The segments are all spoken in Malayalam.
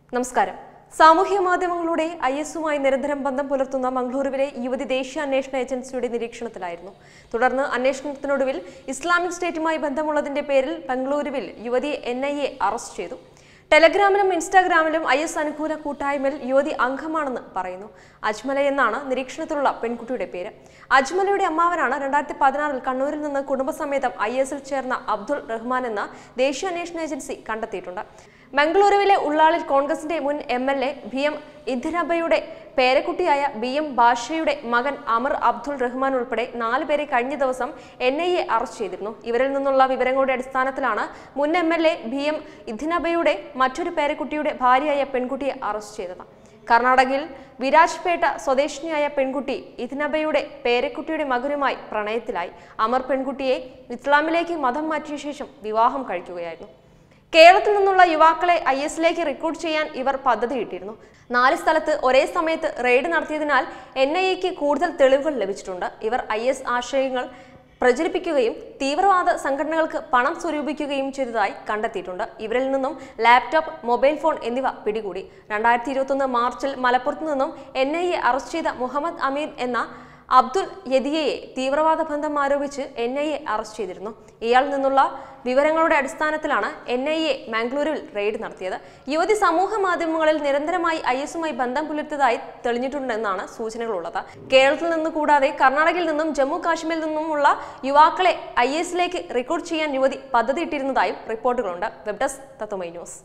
നമസ്കാരം സാമൂഹ്യ മാധ്യമങ്ങളുടെ ഐ എസുമായി നിരന്തരം ബന്ധം പുലർത്തുന്ന മംഗളൂരുവിലെ യുവതി ദേശീയ അന്വേഷണ ഏജൻസിയുടെ നിരീക്ഷണത്തിലായിരുന്നു തുടർന്ന് അന്വേഷണത്തിനൊടുവിൽ ഇസ്ലാമിക് സ്റ്റേറ്റുമായി ബന്ധമുള്ളതിന്റെ പേരിൽ ബംഗളൂരുവിൽ യുവതിയെ എൻ ഐ എ അറസ്റ്റ് ചെയ്തു ടെലഗ്രാമിലും ഇൻസ്റ്റാഗ്രാമിലും ഐ എസ് അനുകൂല കൂട്ടായ്മയിൽ യുവതി അംഗമാണെന്ന് പറയുന്നു അജ്മല എന്നാണ് നിരീക്ഷണത്തിലുള്ള പെൺകുട്ടിയുടെ പേര് അജ്മലയുടെ അമ്മാവനാണ് രണ്ടായിരത്തി പതിനാറിൽ കണ്ണൂരിൽ നിന്ന് കുടുംബസമേതം ഐ എസിൽ ചേർന്ന അബ്ദുൾ റഹ്മാൻ എന്ന ദേശീയ അന്വേഷണ ഏജൻസി കണ്ടെത്തിയിട്ടുണ്ട് മംഗളൂരുവിലെ ഉള്ളാളിൽ കോൺഗ്രസിന്റെ മുൻ M L A B M ഇന്ദിരാബയുടെ പേരക്കുട്ടിയായ ബി എം ബാഷയുടെ മകൻ അമർ അബ്ദുൾ റഹ്മാൻ ഉൾപ്പെടെ നാല് പേരെ കഴിഞ്ഞ ദിവസം എൻ ഐ എ അറസ്റ്റ് ചെയ്തിരുന്നു ഇവരിൽ നിന്നുള്ള വിവരങ്ങളുടെ അടിസ്ഥാനത്തിലാണ് മുൻ M L A B M ഇന്ദിരാബയുടെ മറ്റൊരു പേരക്കുട്ടിയുടെ ഭാര്യയായ പെൺകുട്ടിയെ അറസ്റ്റ് ചെയ്തത് കർണാടകയിൽ വിരാജ്പേട്ട സ്വദേശിനിയായ പെൺകുട്ടി ഇതിനബയുടെ പേരക്കുട്ടിയുടെ മകനുമായി പ്രണയത്തിലായി അമർ പെൺകുട്ടിയെ ഇസ്ലാമിലേക്ക് മതം മാറ്റിയ ശേഷം വിവാഹം കഴിക്കുകയായിരുന്നു കേരളത്തിൽ നിന്നുള്ള യുവാക്കളെ ഐ എസിലേക്ക് റിക്രൂട്ട് ചെയ്യാൻ ഇവർ പദ്ധതിയിട്ടിരുന്നു നാല് സ്ഥലത്ത് ഒരേ സമയത്ത് റെയ്ഡ് നടത്തിയതിനാൽ എൻ ഐ എക്ക് കൂടുതൽ തെളിവുകൾ ലഭിച്ചിട്ടുണ്ട് ഇവർ ഐ എസ് ആശയങ്ങൾ പ്രചരിപ്പിക്കുകയും തീവ്രവാദ സംഘടനകൾക്ക് പണം സ്വരൂപിക്കുകയും ചെയ്തതായി കണ്ടെത്തിയിട്ടുണ്ട് ഇവരിൽ നിന്നും ലാപ്ടോപ്പ് മൊബൈൽ ഫോൺ എന്നിവ പിടികൂടി രണ്ടായിരത്തി ഇരുപത്തൊന്ന് മാർച്ചിൽ മലപ്പുറത്ത് നിന്നും എൻ ഐ എ അറസ്റ്റ് ചെയ്ത മുഹമ്മദ് അമീർ എന്ന അബ്ദുൾ യദിയയെ തീവ്രവാദ ബന്ധം ആരോപിച്ച് എൻ ഐ എ അറസ്റ്റ് ചെയ്തിരുന്നു ഇയാളിൽ നിന്നുള്ള വിവരങ്ങളുടെ അടിസ്ഥാനത്തിലാണ് എൻ ഐ എ മാംഗ്ലൂരിൽ റെയ്ഡ് നടത്തിയത് യുവതി സമൂഹ മാധ്യമങ്ങളിൽ നിരന്തരമായി ഐ എസുമായി ബന്ധം പുലർത്തിയതായി തെളിഞ്ഞിട്ടുണ്ടെന്നാണ് സൂചനകളുള്ളത് കേരളത്തിൽ നിന്ന് കൂടാതെ കർണാടകയിൽ നിന്നും ജമ്മു കാശ്മീരിൽ നിന്നുമുള്ള യുവാക്കളെ ഐ എസിലേക്ക് റിക്രൂട്ട് ചെയ്യാൻ യുവതി പദ്ധതിയിട്ടിരുന്നതായും റിപ്പോർട്ടുകളുണ്ട് web desk Tattvamayi news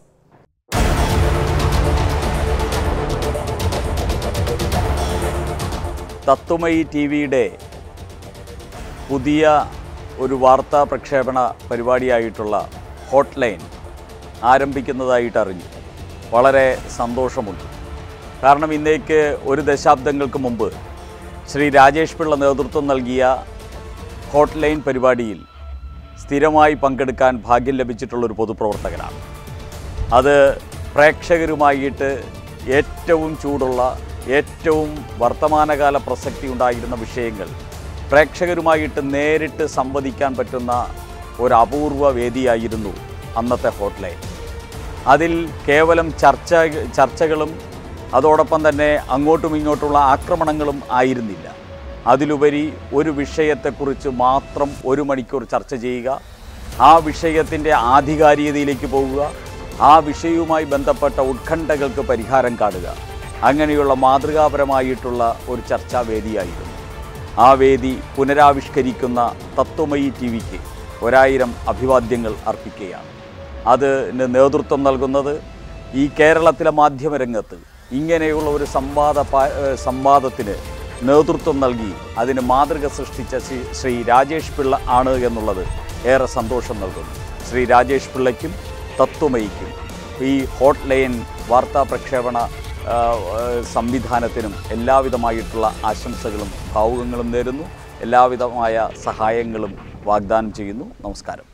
Tattvamayi T വിയുടെ പുതിയ ഒരു വാർത്താ പ്രക്ഷേപണ പരിപാടിയായിട്ടുള്ള ഹോട്ട് ലൈൻ ആരംഭിക്കുന്നതായിട്ട് അറിഞ്ഞു വളരെ സന്തോഷമുണ്ട് കാരണം ഇന്നേക്ക് ഒരു ദശാബ്ദങ്ങൾക്ക് മുമ്പ് ശ്രീ രാജേഷ് പിള്ള നേതൃത്വം നൽകിയ ഹോട്ട് ലൈൻ പരിപാടിയിൽ സ്ഥിരമായി പങ്കെടുക്കാൻ ഭാഗ്യം ലഭിച്ചിട്ടുള്ളൊരു പൊതുപ്രവർത്തകനാണ് അത് പ്രേക്ഷകരുമായിട്ട് ഏറ്റവും ചൂടുള്ള ഏറ്റവും വർത്തമാനകാല പ്രസക്തി ഉണ്ടായിരുന്ന വിഷയങ്ങൾ പ്രേക്ഷകരുമായിട്ട് നേരിട്ട് സംവദിക്കാൻ പറ്റുന്ന ഒരു അപൂർവ വേദിയായിരുന്നു അന്നത്തെ ഹോട്ട്ലൈൻ അതിൽ കേവലം ചർച്ച ചർച്ചകളും അതോടൊപ്പം തന്നെ അങ്ങോട്ടും ഇങ്ങോട്ടുള്ള ആക്രമണങ്ങളും ആയിരുന്നില്ല അതിലുപരി ഒരു വിഷയത്തെക്കുറിച്ച് മാത്രം ഒരു മണിക്കൂർ ചർച്ച ചെയ്യുക ആ വിഷയത്തിൻ്റെ ആധികാരികതയിലേക്ക് പോവുക ആ വിഷയവുമായി ബന്ധപ്പെട്ട ഉത്കണ്ഠകൾക്ക് പരിഹാരം കാണുക അങ്ങനെയുള്ള മാതൃകാപരമായിട്ടുള്ള ഒരു ചർച്ചാവേദിയായിരുന്നു ആ വേദി പുനരാവിഷ്കരിക്കുന്ന തത്വമയി ടി വിക്ക് ഒരായിരം അഭിവാദ്യങ്ങൾ അർപ്പിക്കുകയാണ് അതിന് നേതൃത്വം നൽകുന്നത് ഈ കേരളത്തിലെ മാധ്യമരംഗത്ത് ഇങ്ങനെയുള്ള ഒരു സംവാദ പാ- ഏഹ് സംവാദത്തിന് നേതൃത്വം നൽകി അതിന് മാതൃക സൃഷ്ടിച്ച ശ്രീ ശ്രീ രാജേഷ് പിള്ള ആണ് എന്നുള്ളത് ഏറെ സന്തോഷം നൽകുന്നു ശ്രീ രാജേഷ് പിള്ളയ്ക്കും തത്വമയിക്കും ഈ ഹോട്ട് ലൈൻ വാർത്താ പ്രക്ഷേപണ ആ, ആ, സംവിധാനത്തിനും എല്ലാവിധമായിട്ടുള്ള ആശംസകളും ഭാവുകങ്ങളും നേരുന്നു എല്ലാവിധമായ സഹായങ്ങളും വാഗ്ദാനം ചെയ്യുന്നു നമസ്കാരം